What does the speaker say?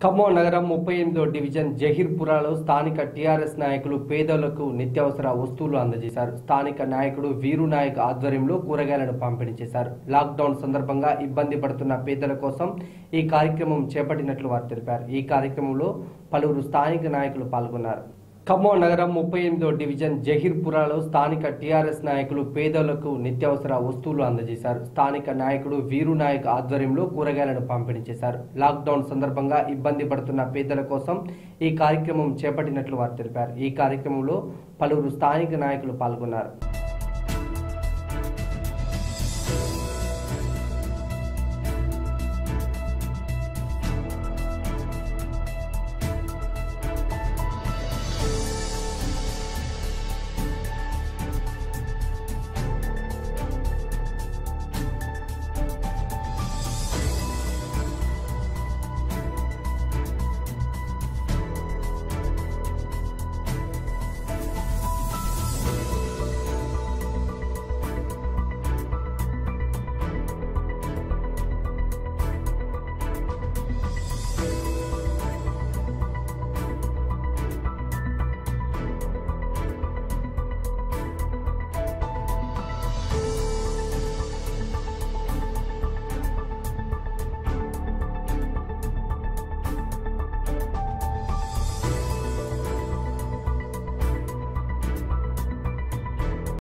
ఖమ్మం నగరం ముప్పై ఎనిమిదో డివిజన్ జహీర్పురాలో స్థానిక టీఆర్ఎస్ నాయకులు పేదలకు నిత్యావసర వస్తువులు అందజేశారు స్థానిక నాయకుడు వీరు నాయక్ ఆధ్వర్యంలో కూరగాయలను పంపిణీ చేశారు లాక్డౌన్ సందర్భంగా ఇబ్బంది పడుతున్న పేదల కోసం ఈ కార్యక్రమం చేపట్టినట్లు వారు తెలిపారు ఈ కార్యక్రమంలో పలువురు స్థానిక నాయకులు పాల్గొన్నారు ఖమ్మం నగరం ముప్పై ఎనిమిదో డివిజన్ జహీర్పురాలో స్థానిక టీఆర్ఎస్ నాయకులు పేదలకు నిత్యావసర వస్తువులు అందజేశారు స్థానిక నాయకుడు వీరు నాయక్ ఆధ్వర్యంలో కూరగాయలను పంపిణీ చేశారు లాక్డౌన్ సందర్భంగా ఇబ్బంది పడుతున్న పేదల కోసం ఈ కార్యక్రమం చేపట్టినట్లు వారు తెలిపారు ఈ కార్యక్రమంలో పలువురు స్థానిక నాయకులు పాల్గొన్నారు